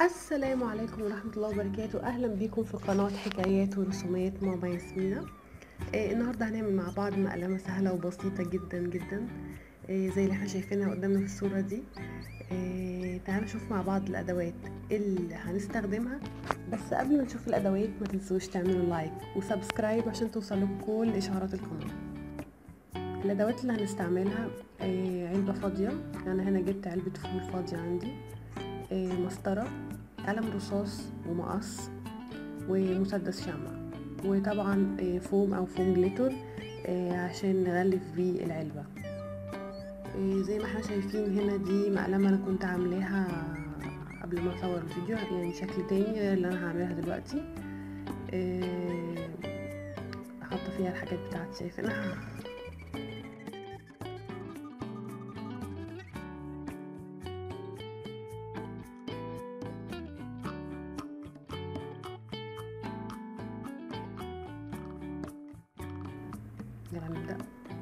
السلام عليكم ورحمة الله وبركاته أهلا بيكم في قناة حكايات ورسومات ماما ياسمينة آه النهاردة هنعمل مع بعض مقلمة سهلة وبسيطة جدا جدا آه زي اللي احنا شايفينها قدامنا في الصورة دي آه تعالوا نشوف مع بعض الأدوات اللي هنستخدمها بس قبل ما نشوف الأدوات ما تنسوش تعملوا لايك وسبسكرايب عشان توصلكم كل إشعارات القناة الأدوات اللي هنستعملها آه علبة فاضية أنا هنا جبت علبة فول فاضية عندي آه مسطرة قلم رصاص ومقص ومسدس شمع وطبعا آه فوم او فوم جليتر آه عشان نغلف بيه العلبة زي ما احنا شايفين هنا دي مقلمة انا كنت عاملاها قبل ما اصور الفيديو يعني شكل تاني غير اللي انا هعملها دلوقتي حاطة فيها الحاجات بتاعتي شايفينها يلا نبدأ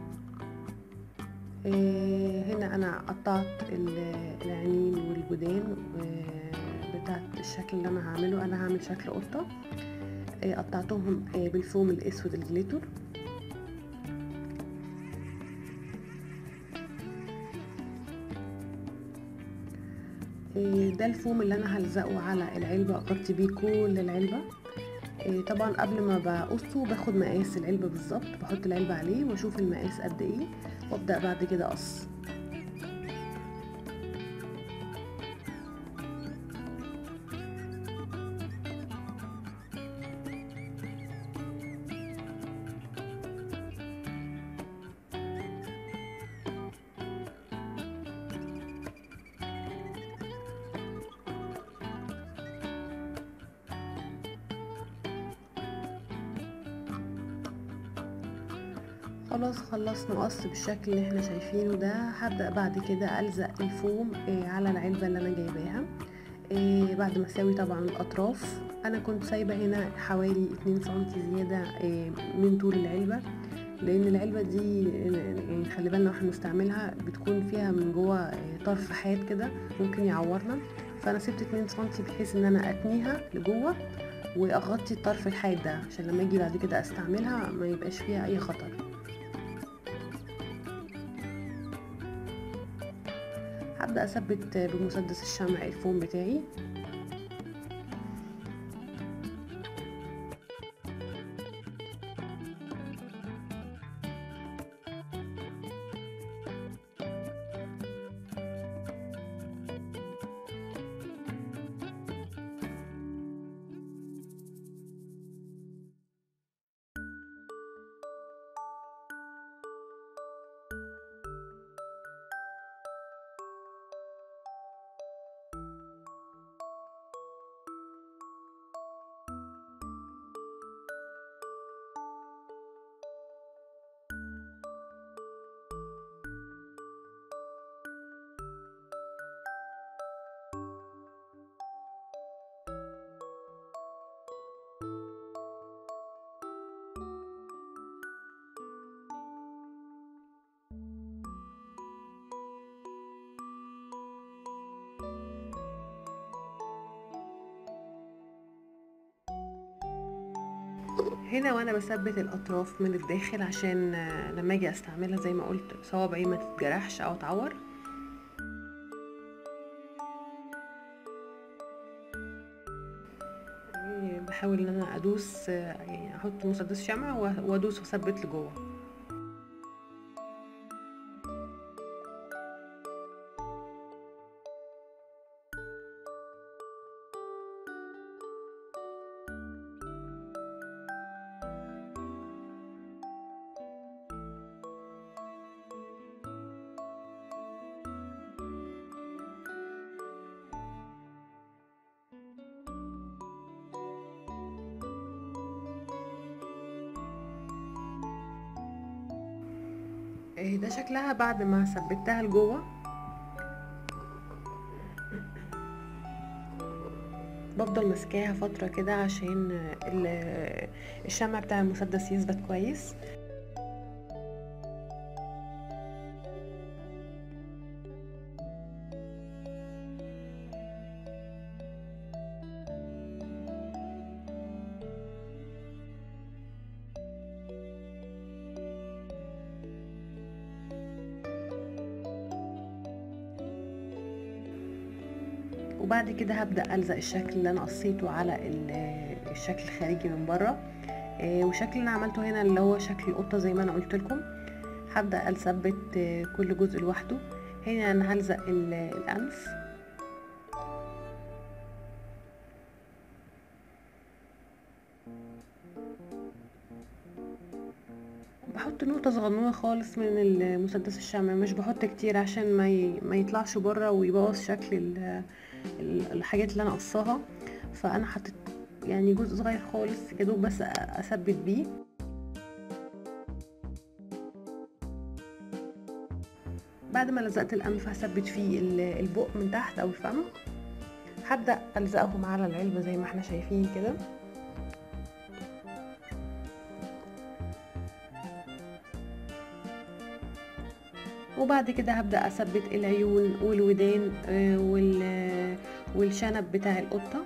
آه هنا أنا قطعت العينين والجدان آه بتاعت الشكل اللي أنا هعمله أنا هعمل شكل قطة آه قطعتهم بالفوم الأسود الجليتر ده الفوم اللي أنا هلزقه على العلبة أغطي بيه كل العلبة طبعا قبل ما بقصه باخد مقاس العلبة بالظبط بحط العلبة عليه واشوف المقاس قد ايه وابدأ بعد كده اقص خلاص خلصنا قص بالشكل اللي احنا شايفينه ده هبدأ بعد كده ألزق الفوم على العلبة اللي أنا جايباها بعد ما اسوي طبعا الأطراف أنا كنت سايبة هنا حوالي اتنين سنتي زيادة من طول العلبة لأن العلبة دي يعني خلي بالنا واحنا بنستعملها بتكون فيها من جوه طرف حاد كده ممكن يعورنا فأنا سبت اتنين سنتي بحيث إن أنا أتنيها لجوه واغطي الطرف الحاد ده عشان لما اجي بعد كده استعملها ما يبقاش فيها اي خطر هبدأ أثبت بمسدس الشمع الفوم بتاعي هنا وانا بثبت الاطراف من الداخل عشان لما اجي استعملها زي ما قلت صوابعي ما تتجرحش او تعور بحاول ان انا ادوس يعني احط مسدس شمع وادوس واثبت لجوه ده شكلها بعد ما ثبتها لجوه بفضل ماسكاها فتره كده عشان الشمع بتاع المسدس يثبت كويس وبعد كده هبدأ ألزق الشكل اللي أنا قصيته على ال- الشكل الخارجي من بره آه، والشكل اللي أنا عملته هنا اللي هو شكل القطة زي ما أنا قلت لكم هبدأ أثبت آه، كل جزء لوحده هنا أنا هلزق ال- الأنف بحط نقطة صغنونة خالص من المسدس الشمع مش بحط كتير عشان ما ي... ما يطلعش بره ويبوظ شكل ال... ال- الحاجات اللي انا قصاها فانا حطيت يعني جزء صغير خالص يا دوب بس أ- اثبت بيه بعد ما لزقت الانف هثبت فيه ال- البق من تحت او الفم هبدا الزقهم على العلبه زي ما احنا شايفين كده وبعد كده هبدأ أثبت العيون والودان آه، وال- والشنب بتاع القطة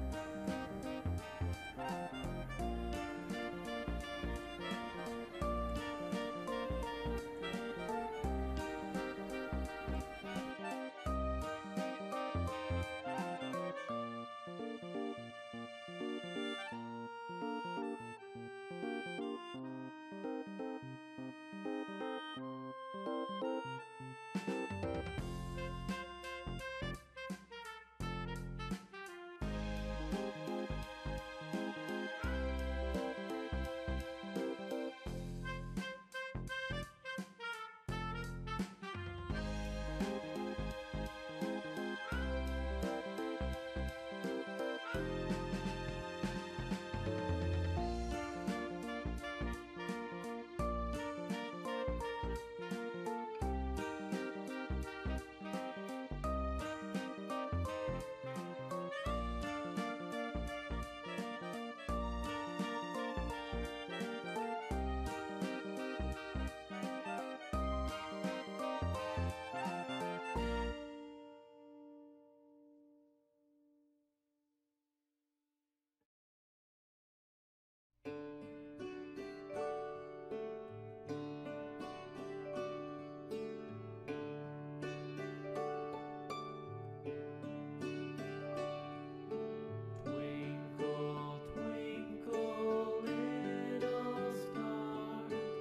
Twinkle, twinkle, little star,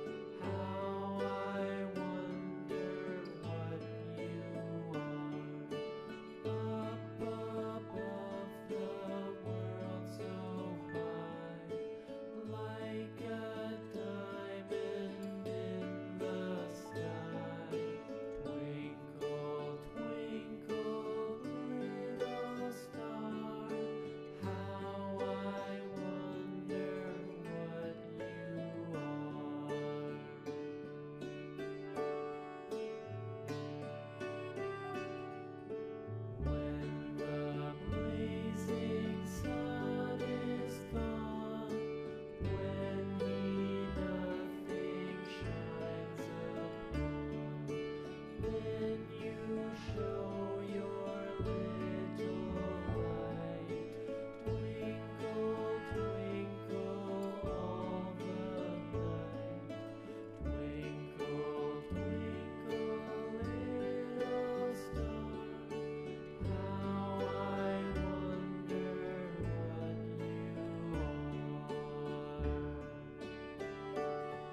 how I wonder what you are. Up above the world so high, like a diamond in the sky. Twinkle, twinkle, little star. How I wonder what you are. When the blazing sun is gone, when he nothing shines upon, then you show your little light. Twinkle, twinkle all the night. Twinkle, twinkle, little star. How I wonder what you are.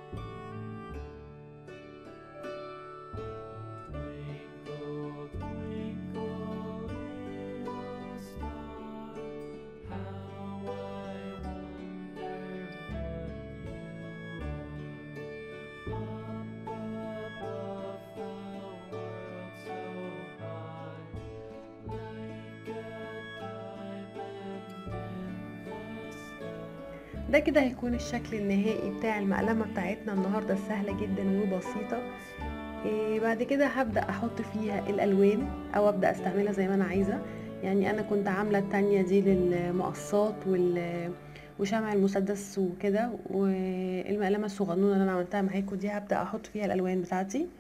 Twinkle, twinkle, little star, how I wonder what you are. Up above the world so high, like a diamond in the sky. ده كده هيكون الشكل النهائي بتاع المقلمة بتاعتنا النهاردة سهلة جدا وبسيطة إيه بعد كده هبدأ أحط فيها الألوان أو أبدأ أستعملها زي ما أنا عايزة يعني أنا كنت عاملة التانية دي للمقصات وال وشمع المسدس وكده والمقلمة الصغنونة اللي أنا عملتها معاكم دي هبدأ أحط فيها الألوان بتاعتي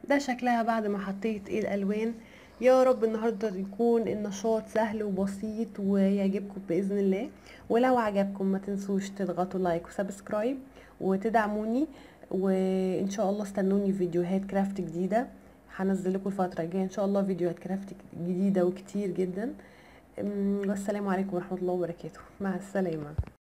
ده شكلها بعد ما حطيت ايه الالوان يا رب النهارده يكون النشاط سهل وبسيط ويعجبكم باذن الله ولو عجبكم ما تنسوش تضغطوا لايك وسبسكرايب وتدعموني وان شاء الله استنوني في فيديوهات كرافت جديده هنزل لكم الفتره الجايه ان شاء الله فيديوهات كرافت جديده وكتير جدا أم، والسلام عليكم ورحمه الله وبركاته مع السلامه